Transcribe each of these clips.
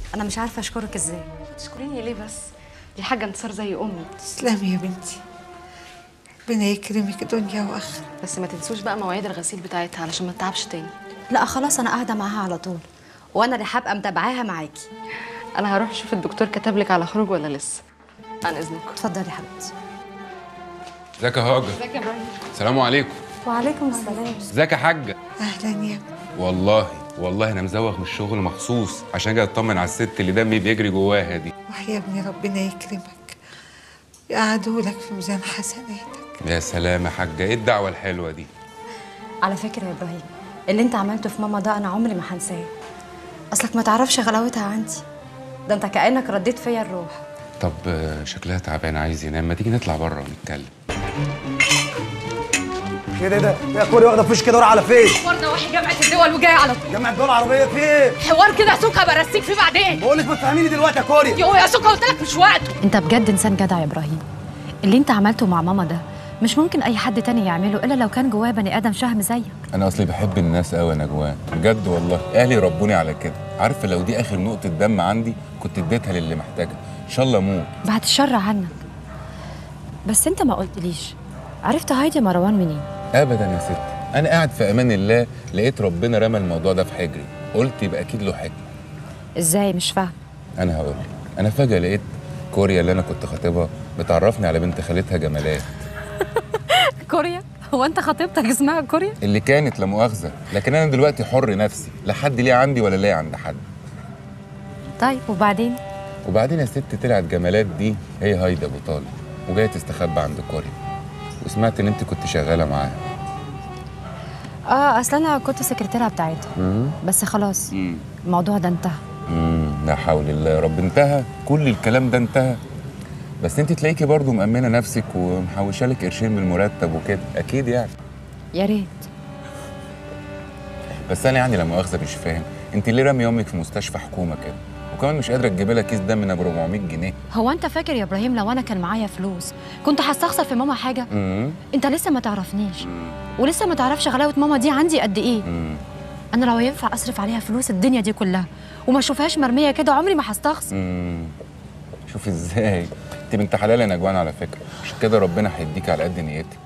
انا مش عارفه اشكرك ازاي تشكريني ليه بس دي حاجه انتصار زي امي تسلمي يا بنتي ربنا يكرمك دنيا واخره بس ما تنسوش بقى مواعيد الغسيل بتاعتها علشان ما تتعبش تاني لا خلاص انا قاعده معاها على طول وانا اللي هبقى متابعاها معاكي انا هروح اشوف الدكتور كتب لك على خروج ولا لسه عن اذنك اتفضلي يا حبيبتي ازيك يا هاجر ازيك يا ابراهيم السلام عليكم وعليكم السلام ازيك يا حاجه اهلا يا ابني والله والله انا مزوغ من الشغل مخصوص عشان اجي اطمن على الست اللي دمي بيجري جواها دي ويا ابني ربنا يكرمك يقعدوا لك في ميزان حسناتك يا سلام يا حاجه ايه الدعوه الحلوه دي على فكره يا ابراهيم اللي انت عملته في ماما ده انا عمري ما هنساه اصلك ما تعرفش غلاوتها عندي ده انت كانك رديت فيا الروح طب آه، شكلها تعبان عايز ينام ما تيجي نطلع بره ونتكلم ايه ده ده يا كوري واخده فوش كده وراح على فين حوار نواحي جامعة الدول وجاي على طول جامعة الدول العربية في ايه؟ حوار كده يا سوكا برسيك فيه بعدين بقول لك ما تفهميني دلوقتي يا كوري يو يا سوكا قلت لك مش وقته انت بجد انسان جدع يا ابراهيم اللي انت عملته مع ماما ده مش ممكن اي حد تاني يعمله الا لو كان جواه بني ادم شهم زيك انا اصلي بحب الناس قوي يا نجوان بجد والله اهلي ربوني على كده عارفه لو دي اخر نقطه دم عندي كنت اديتها للي محتاجها ان شاء الله اموت بعد الشر عنك بس انت ما قلتليش عرفت هايدي مروان منين ابدا يا ستي انا قاعد في امان الله لقيت ربنا رمى الموضوع ده في حجري قلت يبقى اكيد له حكمه ازاي مش فاهم انا هقول لك انا فجاه لقيت كوريا اللي انا كنت خاطبها بتعرفني على بنت خالتها جمالات كوريا هو انت خطيبتك اسمها كوريا اللي كانت لا مؤاخذه لكن انا دلوقتي حر نفسي لا حد ليه عندي ولا ليه عند حد طيب وبعدين وبعدين يا ست طلعت جمالات دي هي هايدا ابو طالب وجايه تستخبى عند كوريا وسمعت ان انت كنت شغاله معاها اه اصل انا كنت سكرتيرة بتاعتها بس خلاص الموضوع ده انتهى امم لا حول الله يا رب انتهى كل الكلام ده انتهى بس انت تلاقيكي برضو مأمنه نفسك ومحوشه لك قرشين من المرتب وكده اكيد يعني يا ريت بس انا يعني لا مؤاخذه مش فاهم انت ليه رامي امك في مستشفى حكومه كده وكمان مش قادره تجيبي لها كيس دم من ابو 400 جنيه هو انت فاكر يا ابراهيم لو انا كان معايا فلوس كنت هستخسر في ماما حاجه امم انت لسه ما تعرفنيش ولسه ما تعرفش غلاوه ماما دي عندي قد ايه امم انا لو ينفع اصرف عليها فلوس الدنيا دي كلها وما اشوفهاش مرميه كده عمري ما هستخسر امم شوف ازاي انت بنت حلال يا نجوان على فكره عشان كده ربنا هيديك على قد نيتك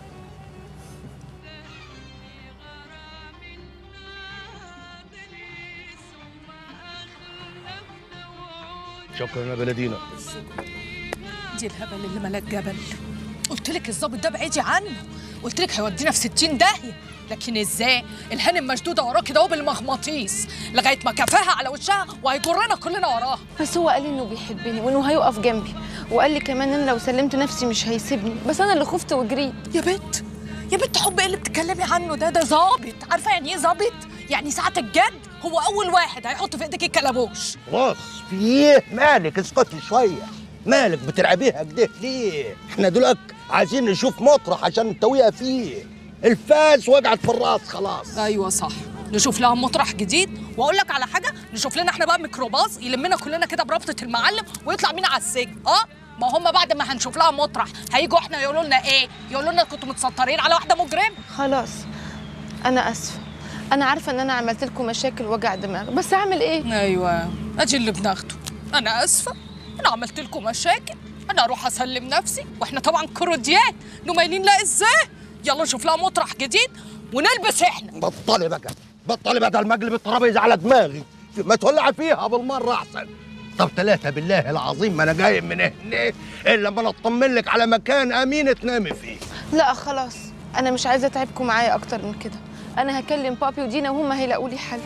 شكرا يا بلدينا دي الهبل اللي ملاك جبل قلت لك الظابط ده بعيدي عنه قلت لك هيودينا في 60 داهيه لكن ازاي الهانم مشدوده وراه كده اهو بالمغناطيس لغايه ما كفاها على وشها وهيجرنا كلنا وراها بس هو قال لي انه بيحبني وانه هيقف جنبي وقال لي كمان ان لو سلمت نفسي مش هيسيبني بس انا اللي خفت وجريت يا بنت يا بنت حب ايه اللي بتتكلمي عنه ده ده ظابط عارفه يعني ايه ظابط يعني ساعه الجد هو اول واحد هيحط في ايدك الكلبوش خلاص في ايه مالك اسكتي شويه مالك بتلعبيها كده ليه احنا دلوقتي عايزين نشوف مطرح عشان نتويها فيه الفاس وقعت في الراس خلاص ايوه صح نشوف لها مطرح جديد واقول لك على حاجه نشوف لنا احنا بقى ميكروباص يلمنا كلنا كده بربطه المعلم ويطلع بينا على السجن اه ما هم بعد ما هنشوف لها مطرح هيجوا احنا يقولوا لنا ايه يقولوا لنا كنتوا متسترين على واحده مجرم خلاص انا اسفه انا عارفه ان انا عملت لكم مشاكل وجع دماغ بس اعمل ايه ايوه ادي اللي بناخده انا اسفه انا عملت لكم مشاكل انا اروح اسلم نفسي واحنا طبعا كروديات نميلين لا ازاي يلا نشوف لها مطرح جديد ونلبس احنا بطلي بقى بطلي بدل ما اقلب الترابيزه على دماغي ما تولع فيها بالمره احسن طب ثلاثة بالله العظيم ما انا جاي من هنا الا لما اطمن لك على مكان امين تنامي فيه لا خلاص انا مش عايزه اتعبكم معايا اكتر من كده انا هكلم بابي ودينا وهم هيلاقوا لي حل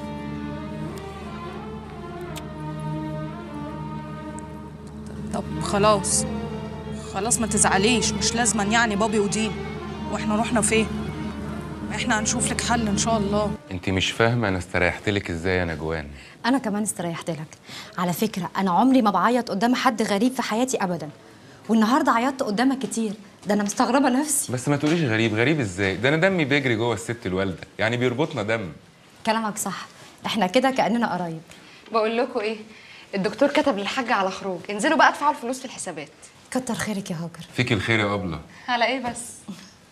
طب خلاص خلاص ما تزعليش مش لازما يعني بابي ودين واحنا رحنا فين احنا هنشوف لك حل ان شاء الله انت مش فاهمه انا استريحت لك ازاي يا نجوان انا كمان استريحت لك على فكره انا عمري ما بعيط قدام حد غريب في حياتي ابدا والنهارده عيطت قدامك كتير ده انا مستغربه نفسي بس ما تقوليش غريب غريب ازاي ده انا دمي بيجري جوه الست الوالده يعني بيربطنا دم كلامك صح احنا كده كاننا قرايب بقول لكم ايه الدكتور كتب للحاجه على خروج انزلوا بقى ادفعوا الفلوس في الحسابات كتر خيرك يا هاجر فيك الخير يا ابله على ايه بس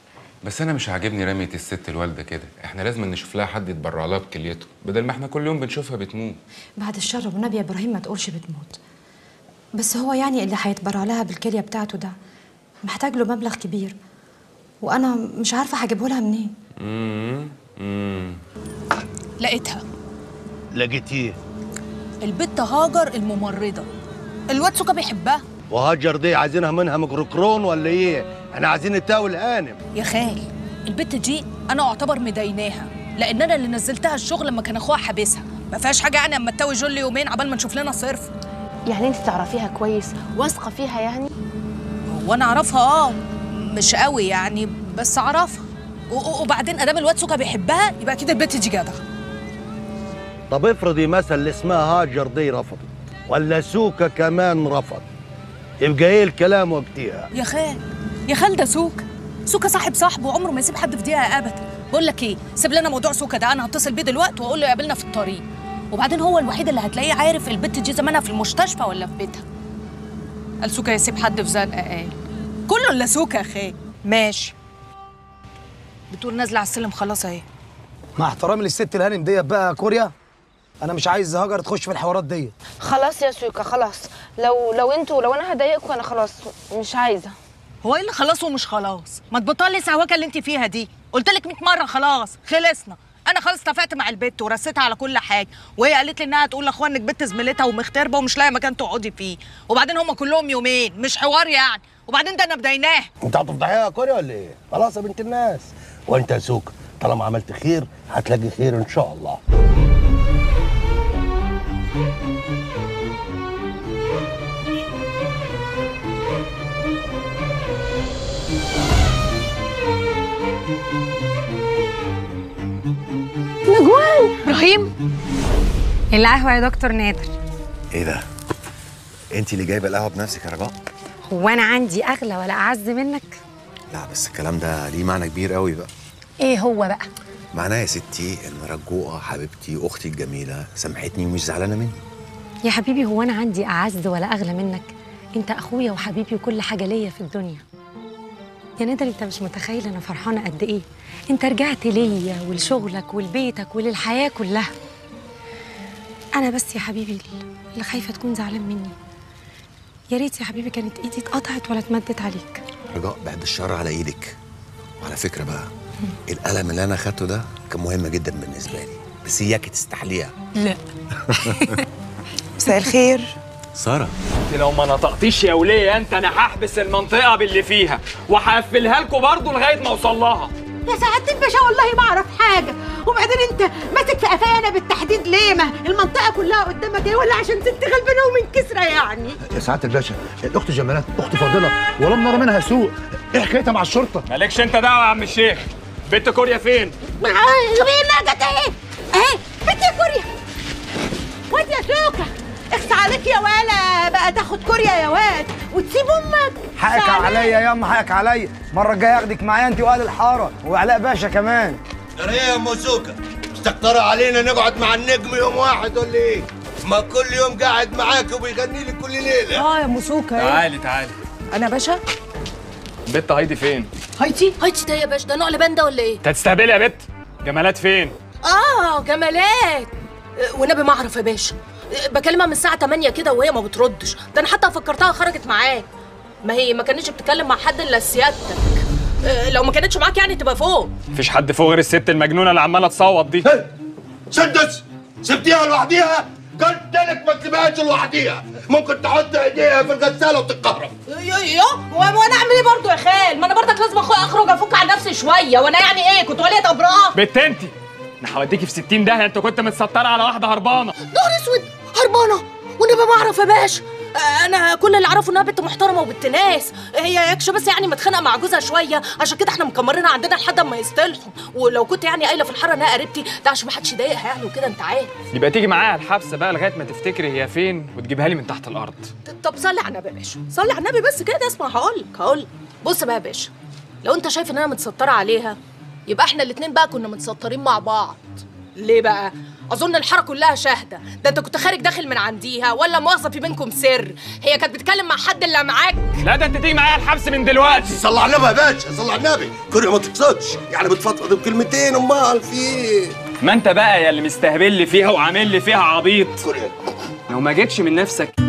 بس انا مش عاجبني رمية الست الوالده كده احنا لازم نشوف لها حد يتبرع لها بكليته بدل ما احنا كل يوم بنشوفها بتموت بعد الشر والنبي يا ابراهيم ما تقولش بتموت بس هو يعني اللي هيتبرع لها بالكليه بتاعته ده محتاج له مبلغ كبير وانا مش عارفه هجيبه لها منين امم امم لقيتها لقيتيه البت هاجر الممرضه الواد سوكا بيحبها وهاجر دي عايزينها منها ميكروكرون ولا ايه احنا عايزين التاول الهانم يا خال البت دي انا اعتبر مديناها لان انا اللي نزلتها الشغل لما كان اخوها حابسها ما فيهاش حاجه يعني اما تتوي جولي يومين عبال ما نشوف لنا صرف يعني انت تعرفيها كويس واثقه فيها يعني وانا اعرفها اه مش قوي يعني بس اعرفها و- و- وبعدين ادام الواد سوكا بيحبها يبقى اكيد البت دي جدعه طب افرضي مثلا اللي اسمها هاجر دي رفضت ولا سوكا كمان رفض يبقى ايه الكلام وقتها يا خال يا خال ده سوكا سوكا صاحب صاحبه وعمره ما يسيب حد في دقيقه ابدا بقول لك ايه سيب لنا موضوع سوكا ده انا هتصل بيه دلوقتي واقول له يقابلنا في الطريق وبعدين هو الوحيد اللي هتلاقيه عارف البت دي زمانها في المستشفى ولا في بيتها قال سوكا يسيب حد في زنقه قال كله الا سوكا يا خال ماشي بتقول نازله على السلم خلاص اهي مع احترامي للست الهانم ديت بقى يا كوريا انا مش عايز هاجر تخش في الحوارات ديت خلاص يا سوكا خلاص لو لو انتوا لو انا هضايقكم انا خلاص مش عايزه هو ايه اللي خلاص ومش خلاص ما تبطلي السهوكه اللي انت فيها دي قلت لك 100 مره خلاص خلصنا انا خلاص اتفقت مع البت ورستها على كل حاجه وهي قالت لي انها تقول لاخوها انك بنت زميلتها ومغتربه ومش لاقيه مكان تقعدي فيه وبعدين هم كلهم يومين مش حوار يعني وبعدين ده انا بديناه انت هتفضحيها يا كوريا ولا ايه خلاص يا بنت الناس وانت يا سوكا طالما عملت خير هتلاقي خير ان شاء الله ابراهيم القهوه يا دكتور نادر ايه ده؟ انت اللي جايبه القهوه بنفسك يا رجاء؟ هو انا عندي اغلى ولا اعز منك لا بس الكلام ده ليه معنى كبير قوي بقى ايه هو بقى معناه يا ستي ان رجوقه حبيبتي اختي الجميله سامحتني ومش زعلانه مني يا حبيبي هو انا عندي اعز ولا اغلى منك انت اخويا وحبيبي وكل حاجه ليا في الدنيا يا نادر انت مش متخيل انا فرحانه قد ايه انت رجعت ليا ولشغلك ولبيتك وللحياه كلها انا بس يا حبيبي اللي خايفه تكون زعلان مني يا ريت يا حبيبي كانت ايدي اتقطعت ولا اتمدت عليك رجاء بعد الشر على ايدك وعلى فكره بقى القلم اللي انا اخدته ده كان مهم جدا بالنسبه لي بس اياكي تستحليها لا مساء الخير ساره انت لو ما نطقتيش يا وليه انت انا هحبس المنطقه باللي فيها وهقفلها لكم برضه لغايه ما اوصل لها يا سعادة الباشا والله ما اعرف حاجة وبعدين انت ماسك في قفانا بالتحديد ليه ما المنطقة كلها قدامك ايه ولا عشان ست غلبانة ومن كسرة يعني يا سعاده الباشا الاخت جمالات اخت فاضله ولم نرى منها سوء ايه حكايتها مع الشرطه مالكش انت دعوه يا عم الشيخ بنت كوريا فين غبينا جت اهي اهي بنت يا كوريا واد يا سوكا اخس عليك يا ولا بقى تاخد كوريا يا واد وتسيب امك حقك اخس عليك. عليا يا اما حقك عليا المره الجايه اخدك معايا انت واهل الحاره وعلاء باشا كمان ترى ايه يا ام سوكا مستكترة علينا نقعد مع النجم يوم واحد ولا ايه ما كل يوم قاعد معاك وبيغني لي كل ليله اه يا مسوكه ايه تعالي تعالي انا باشا بنت هايدي فين هايتي هايتي ده يا باشا ده نوع لبان ده ولا ايه انت هتستهبلي يا بت جمالات فين اه جمالات أه، والنبي ما اعرف يا باشا أه، بكلمها من الساعه 8 كده وهي ما بتردش ده انا حتى فكرتها خرجت معاك ما هي ما كانتش بتتكلم مع حد الا سيادتك أه، لو ما كانتش معاك يعني تبقى فوق مفيش حد فوق غير الست المجنونه اللي عماله تصوت دي سدس سبتيها لوحديها قلت لك ما تسيبهاش لوحديها ممكن تحط ايديها في الغساله وتتكهرب يو يو و- وانا اعمل ايه برضه يا خال ما انا برضك لازم أخ- اخرج افك عن نفسي شويه وانا يعني ايه كنت ولية ابراهيم بت انت انا هوديكي في 60 داهيه انت كنت متستره على واحده هربانه نهار اسود هربانه والنبي ما اعرف يا باشا آه، انا كل اللي اعرفه انها بنت محترمه وبنت ناس هي يكش بس يعني متخانقه مع جوزها شويه عشان كده احنا مكمرينها عندنا لحد ما يصطلحوا ولو كنت يعني قايله في الحاره انها قريبتي ده عشان ما حدش يضايقها يعني وكده انت عارف يبقى تيجي معايا الحبس بقى لغايه ما تفتكري هي فين وتجيبها لي من تحت الارض طب صلي على النبي يا باشا صلي على النبي بس كده اسمع هقول لك هقول لك بص بقى يا باشا لو انت شايف ان انا متستره عليها يبقى احنا الاتنين بقى كنا متسترين مع بعض ليه بقى اظن الحاره كلها شاهده ده انت كنت خارج داخل من عنديها ولا مؤاخذه في بينكم سر هي كانت بتتكلم مع حد اللي معاك لا ده انت تيجي معايا الحبس من دلوقتي صلى على النبي يا باشا صلى على النبي كوريا ما تقصدش يعني بتفضفض بكلمتين امال في ايه ما انت بقى يا اللي مستهبل لي فيها وعامل لي فيها عبيط كوريا لو ما جيتش من نفسك